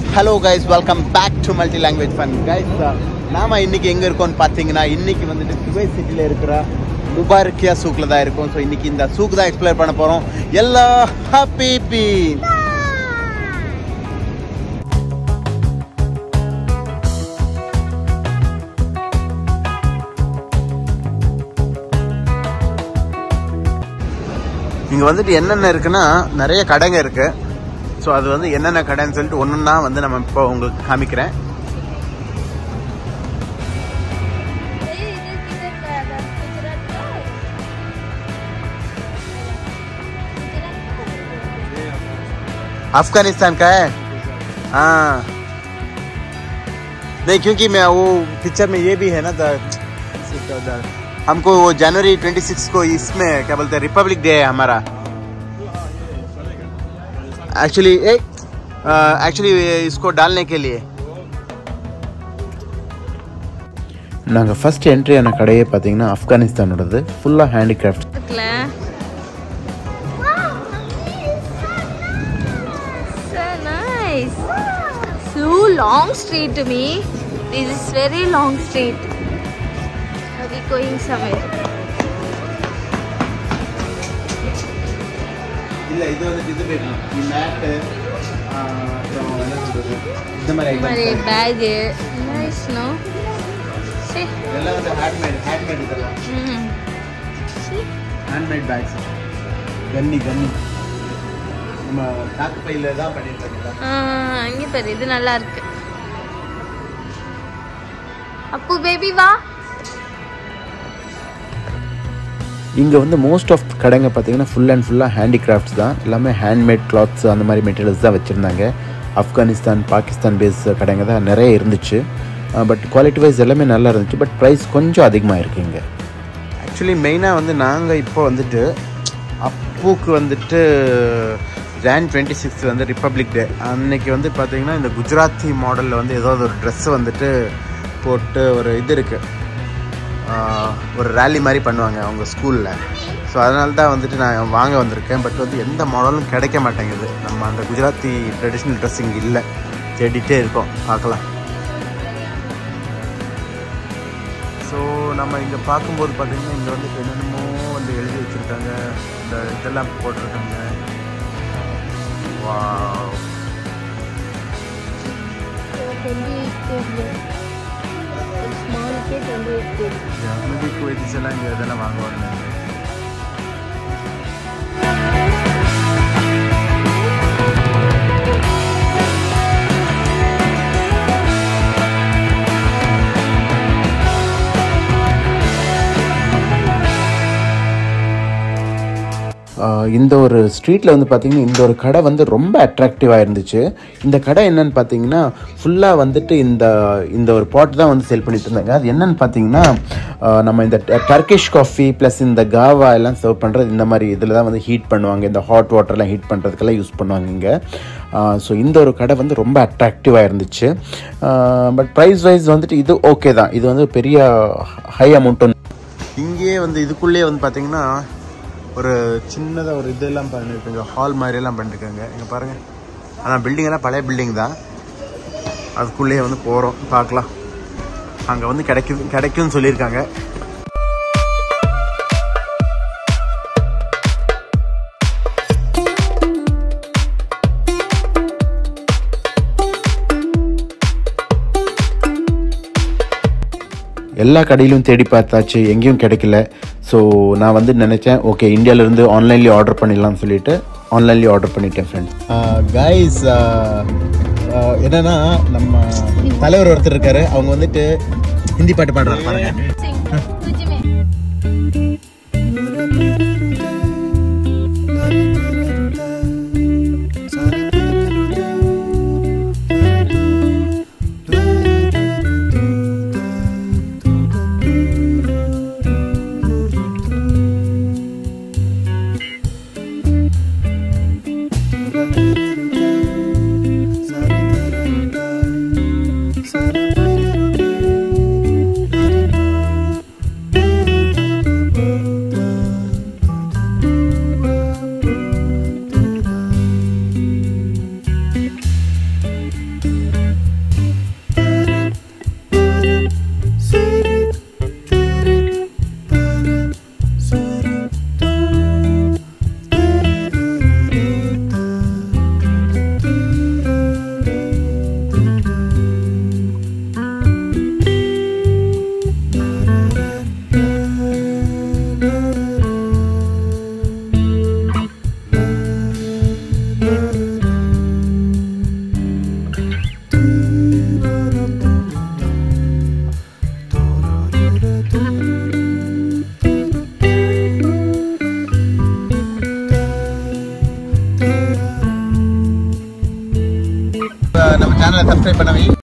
Hello guys welcome back to multi language fun guys நாம இன்னைக்கு எங்கே இருக்கோம்னு பார்த்தீங்கன்னா இன்னைக்கு வந்துட்டு குவைத் சிட்டியில் இருக்கிற முபாரக்கியா சூக்கில் தான் இருக்கோம் ஸோ இன்னைக்கு இந்த சூக் தான் எக்ஸ்ப்ளோர் பண்ண போகிறோம் எல்லா ஹாப்பி பீ இங்கே வந்துட்டு என்னென்ன இருக்குன்னா நிறைய கடைங்க இருக்கு ஸோ அது வந்து என்னென்ன கடைன்னு சொல்லிட்டு ஒன்றுன்னா வந்து நம்ம இப்போ உங்களுக்கு காமிக்கிறேன் अफगानिस्तान का है हाँ नहीं क्योंकि मैं वो पिक्चर में ये भी है ना द, द, हमको वो जनवरी 26 को इसमें क्या बोलते हैं रिपब्लिक डे है हमारा एक्चुअली एक एक्चुअली इसको डालने के लिए நாங்கள் ஃபஸ்ட் என்ட்ரி ஆன கடையே பார்த்தீங்கன்னா ஆப்கானிஸ்தானோடது ஃபுல்லாக ஹேண்டிகிராஃப்ட் இருக்குல்ல So nice. So long street to me. This is very long street. Are we going somewhere? இல்லை இது வந்துட்டு இது வேணும் இந்த மேட்டு அப்புறம் என்ன சொல்றது இந்த மாதிரி மாதிரி items. பேகு நைஸ் நோ சரி இதெல்லாம் வந்து ஹேண்ட்மேட் ஹேண்ட்மேட் இதெல்லாம் ம் சரி ஹேண்ட்மேட் பேக்ஸ் கன்னி கன்னி நம்ம காக்கு பையில தான் பண்ணிட்டு இருக்கோம் ஆ, இங்க பாரு இது நல்லா இருக்கு அப்பு பேபி வா இங்கே வந்து மோஸ்ட் ஆஃப் கடைங்க பார்த்தீங்கன்னா ஃபுல் அண்ட் ஃபுல்லாக ஹேண்டிகிராஃப்ட்ஸ் தான் எல்லாமே ஹேண்ட்மேட் கிளாத்ஸ் அந்த மாதிரி மெட்டீரியல்ஸ் தான் வச்சுருந்தாங்க ஆப்கானிஸ்தான் பாகிஸ்தான் பேஸ் கடைங்க தான் நிறைய இருந்துச்சு பட் குவாலிட்டி வைஸ் எல்லாமே நல்லா இருந்துச்சு பட் ப்ரைஸ் கொஞ்சம் அதிகமாக இருக்கு இங்கே ஆக்சுவலி மெயினாக வந்து நாங்கள் இப்போ வந்துட்டு அப்புக்கு வந்துட்டு ஜான் டுவெண்ட்டி சிக்ஸ் வந்து ரிப்பப்ளிக் டே அன்னைக்கு வந்து பார்த்தீங்கன்னா இந்த குஜராத்தி மாடலில் வந்து ஏதாவது ஒரு ட்ரெஸ்ஸு வந்துட்டு போட்டு ஒரு இது இருக்குது ஒரு ரேலி மாதிரி பண்ணுவாங்க அவங்க ஸ்கூலில் ஸோ அதனால தான் வந்துட்டு நான் வாங்க வந்திருக்கேன் பட் வந்து எந்த மாடலும் கிடைக்க மாட்டேங்குது நம்ம அந்த குஜராத்தி ட்ரெடிஷ்னல் ட்ரெஸ் இங்கே இல்லை தேடிட்டே இருக்கோம் பார்க்கலாம் ஸோ நம்ம இங்கே பார்க்கும்போது பார்த்தீங்கன்னா இங்கே வந்து என்னென்னமோ வந்து எழுதி வச்சுருக்காங்க இந்த இதெல்லாம் போட்டிருக்காங்க வாவ் அகமதி குவைத்திஸ் எல்லாம் இங்கே இதெல்லாம் வாங்குவாங்க ஆஹ் இந்த ஒரு ஸ்ட்ரீட்டில் வந்து பார்த்தீங்கன்னா இந்த ஒரு கடை வந்து ரொம்ப அட்ராக்டிவாக இருந்துச்சு இந்த கடை என்னன்னு பார்த்தீங்கன்னா ஃபுல்லாக வந்துட்டு இந்த இந்த ஒரு பாட் தான் வந்து செல் பண்ணிட்டு இருந்தாங்க அது என்னன்னு பார்த்தீங்கன்னா ஆஹ் நம்ம இந்த டர்கிஷ் காஃபி ப்ளஸ் இந்த காவா எல்லாம் சர்வ் பண்ணுறது இந்த மாதிரி இதில் தான் வந்து ஹீட் பண்ணுவாங்க இந்த ஹாட் வாட்டர்லாம் ஹீட் பண்ணுறதுக்கெல்லாம் யூஸ் பண்ணுவாங்க இங்கே ஸோ இந்த ஒரு கடை வந்து ரொம்ப அட்ராக்டிவாக இருந்துச்சு பட் ப்ரைஸ் வைஸ் வந்துட்டு இது ஓகே தான் இது வந்து பெரிய ஹை அமௌண்ட் இங்கேயே வந்து இதுக்குள்ளேயே வந்து பார்த்தீங்கன்னா ஒரு சின்னதாக ஒரு இதெல்லாம் பண்ணியிருக்காங்க ஹால் மாதிரியெல்லாம் பண்ணியிருக்காங்க இங்கே பாருங்கள் ஆனால் பில்டிங் எல்லாம் பழைய பில்டிங் தான் அதுக்குள்ளேயே வந்து போகிறோம் பார்க்கலாம் அங்கே வந்து கிடைக்கும் கிடைக்கும்னு சொல்லியிருக்காங்க எல்லா கடையிலும் தேடி பார்த்தாச்சு எங்கேயும் கிடைக்கல ஸோ நான் வந்து நினச்சேன் ஓகே இந்தியாவிலேருந்து ஆன்லைன்லேயே ஆர்டர் பண்ணிடலாம்னு சொல்லிட்டு ஆன்லைன்லேயே ஆர்டர் பண்ணிட்டேன் ஃப்ரெண்ட் கைஸ் என்னன்னா நம்ம தலைவர் ஒருத்தர் இருக்காரு அவங்க வந்துட்டு ஹிந்தி பாட்டு பாடுறாரு பாருங்க तुझ में Sa சேனலை சப்ஸ்கிரைப் பண்ண வை